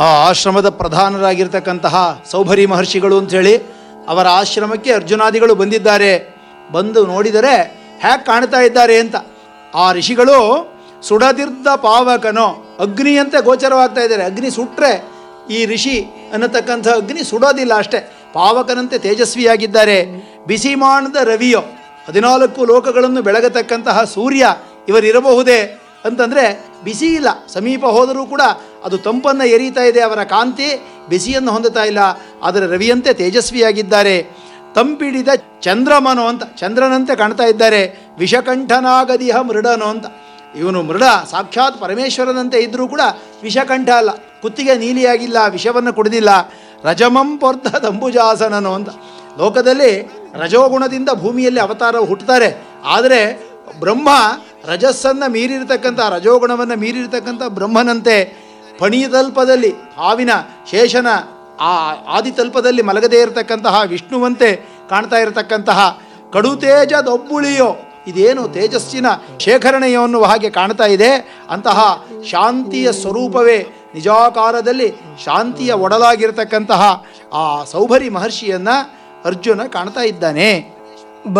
ಆ ಆಶ್ರಮದ ಪ್ರಧಾನರಾಗಿರ್ತಕ್ಕಂತಹ ಸೌಭರಿ ಮಹರ್ಷಿಗಳು ಅಂಥೇಳಿ ಅವರ ಆಶ್ರಮಕ್ಕೆ ಅರ್ಜುನಾದಿಗಳು ಬಂದಿದ್ದಾರೆ ಬಂದು ನೋಡಿದರೆ ಹ್ಯಾಕ್ ಕಾಣ್ತಾ ಇದ್ದಾರೆ ಅಂತ ಆ ಋಷಿಗಳು ಸುಡದಿರ್ದ ಪಾವಕನೋ ಅಗ್ನಿಯಂತೆ ಗೋಚರವಾಗ್ತಾ ಇದ್ದಾರೆ ಅಗ್ನಿ ಸುಟ್ಟರೆ ಈ ಋಷಿ ಅನ್ನತಕ್ಕಂಥ ಅಗ್ನಿ ಸುಡೋದಿಲ್ಲ ಅಷ್ಟೇ ಪಾವಕನಂತೆ ತೇಜಸ್ವಿಯಾಗಿದ್ದಾರೆ ಬಿಸಿಮಾಣದ ರವಿಯೋ ಹದಿನಾಲ್ಕು ಲೋಕಗಳನ್ನು ಬೆಳಗತಕ್ಕಂತಹ ಸೂರ್ಯ ಇವರಿರಬಹುದೇ ಅಂತಂದರೆ ಬಿಸಿ ಇಲ್ಲ ಸಮೀಪ ಹೋದರೂ ಕೂಡ ಅದು ತಂಪನ್ನು ಎರೀತಾ ಇದೆ ಅವರ ಕಾಂತಿ ಬಿಸಿಯನ್ನು ಹೊಂದುತ್ತಾ ಇಲ್ಲ ಆದರೆ ರವಿಯಂತೆ ತೇಜಸ್ವಿಯಾಗಿದ್ದಾರೆ ತಂಪಿಡಿದ ಚಂದ್ರಮನೋ ಅಂತ ಚಂದ್ರನಂತೆ ಕಾಣ್ತಾ ಇದ್ದಾರೆ ವಿಷಕಂಠನಾಗದಿಹ ಮೃಡನೋ ಅಂತ ಇವನು ಮೃಡ ಸಾಕ್ಷಾತ್ ಪರಮೇಶ್ವರನಂತೆ ಇದ್ದರೂ ಕೂಡ ವಿಷಕಂಠ ಅಲ್ಲ ಕುತ್ತಿಗೆ ನೀಲಿಯಾಗಿಲ್ಲ ವಿಷವನ್ನು ಕುಡಿದಿಲ್ಲ ರಜಮಂ ಪೊರ್ಧ ದಂಬುಜಾಸನನು ಅಂತ ಲೋಕದಲ್ಲಿ ರಜೋಗುಣದಿಂದ ಭೂಮಿಯಲ್ಲಿ ಅವತಾರ ಹುಟ್ಟುತ್ತಾರೆ ಆದರೆ ಬ್ರಹ್ಮ ರಜಸ್ಸನ್ನು ಮೀರಿರ್ತಕ್ಕಂಥ ರಜೋಗುಣವನ್ನು ಮೀರಿರ್ತಕ್ಕಂಥ ಬ್ರಹ್ಮನಂತೆ ಫಣಿತಲ್ಪದಲ್ಲಿ ಹಾವಿನ ಶೇಷನ ಆ ಆದಿತಲ್ಪದಲ್ಲಿ ಮಲಗದೇ ಇರತಕ್ಕಂತಹ ವಿಷ್ಣುವಂತೆ ಕಾಣ್ತಾ ಇರತಕ್ಕಂತಹ ಕಡುತೇಜದೊಬ್ಬುಳಿಯೋ ಇದೇನು ತೇಜಸ್ಸಿನ ಶೇಖರಣೆಯೋ ಅನ್ನುವ ಹಾಗೆ ಕಾಣ್ತಾ ಇದೆ ಅಂತಹ ಶಾಂತಿಯ ಸ್ವರೂಪವೇ ನಿಜಾಕಾರದಲ್ಲಿ ಶಾಂತಿಯ ಒಡಲಾಗಿರ್ತಕ್ಕಂತಹ ಆ ಸೌಭರಿ ಮಹರ್ಷಿಯನ್ನು ಅರ್ಜುನ ಕಾಣ್ತಾ ಇದ್ದಾನೆ